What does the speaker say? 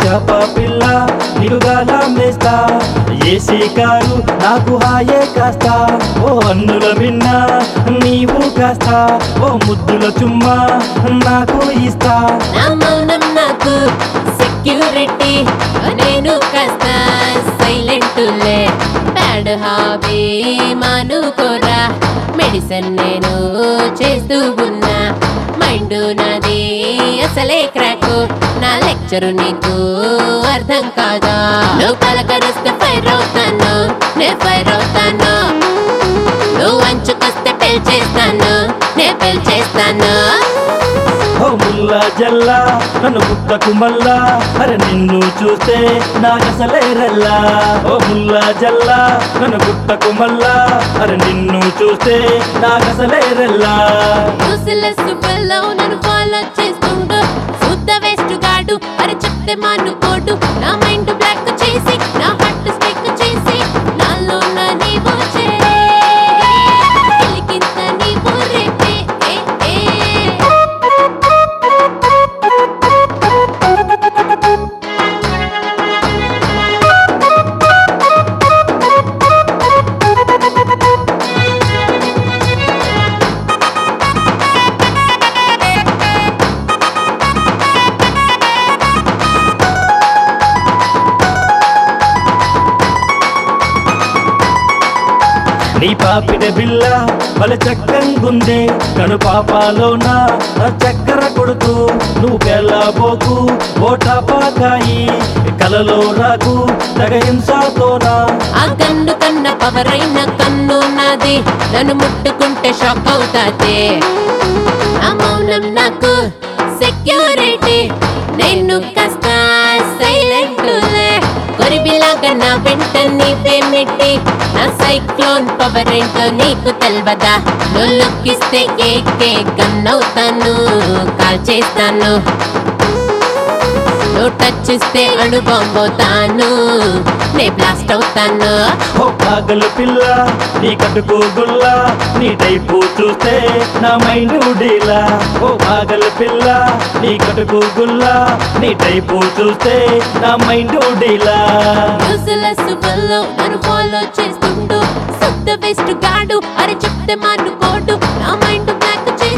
చేప పిల్ల నిలుగాల మేస్తా AC car నాకు హాయే కాస్తా ఓ అన్నుల విన్నా నీవు కాస్తా ఓ ముద్దుల చుమ్మా నాకు ఇస్తా నా మౌనం నాకు సెక్యూరిటీ నేను కాస్త సైలెంట్ లే బ్యాడ్ హాబీ మానుకోరా మెడిసిన్ నేను చేస్తూ ఉన్నా మైండ్ నాది అసలే క్రాక్ నా లెక్చరు నీకు అర్థం కాదా నువ్వు పలకరిస్తే ఫైర్ అవుతాను నే ఫైర్ అవుతాను నువ్వు అంచుకొస్తే పెళ్లి చేస్తాను నే పెళ్లి చేస్తాను ఓ ముల్లా జల్లా నన్ను పుట్టకు మల్లా అరే నిన్ను చూస్తే నాకసలే రల్లా ఓ ముల్లా జల్లా నన్ను పుట్టకు మల్లా అరే నిన్ను చూస్తే నాకసలే రల్లా యూస్లెస్ పిల్లో నన్ను ఫాలో చేస్తుండు శుద్ధ వేస్ట్ గాడు అరే చెప్తే మానుకోడు నా మైండ్ బ్లాక్ చేసి నా హార్ట్ స్టిక్ చేసి నాలో నా నీవు చేరే కిలికింత నీవు రేపే ఏ ఏ నీ పాపిడ బిల్ల బల చక్కంగుందే కను పాపాలోన చక్కెర కొడుతూ నువ్వు పెళ్ళబోకు ఓటా పాకాయి కలలో రాకు తగ హింసతోనా ఆ కన్ను కన్న పవరైన కన్ను నాది నన్ను ముట్టుకుంటే షాక్ అవుతాది ఆ మౌనం నాకు సెక్యూరిటీ నేను కాస్త సైలెంట్ కొరిబిలాగా నా వెంట నీ పేమెట్టి నా సైక్లోన్ పవర్ ఏంటో నీకు తెల్వదా నువ్వు లుక్కిస్తే కేకే గన్ అవుతాను కాల్ చేస్తాను నువ్వు టచ్ ఇస్తే అణుబొమ్మవుతాను నే బ్లాస్ట్ అవుతాను ఓ పాగలు పిల్ల నీ కట్టుకో గుల్ల నీ టైపు చూస్తే నా మైండ్ డీలా ఓ పాగలు పిల్ల నీ కట్టుకో గుల్ల నీ టైపు చూస్తే నా మైండ్ డీలా యూస్లెస్ ఫెల్లో నన్ను ఫాలో చేస్తుండు శుద్ధ వేస్ట్ గాడు అరే చెప్తే మానుకోడు నా మైండ్ బ్లాక్ చేసి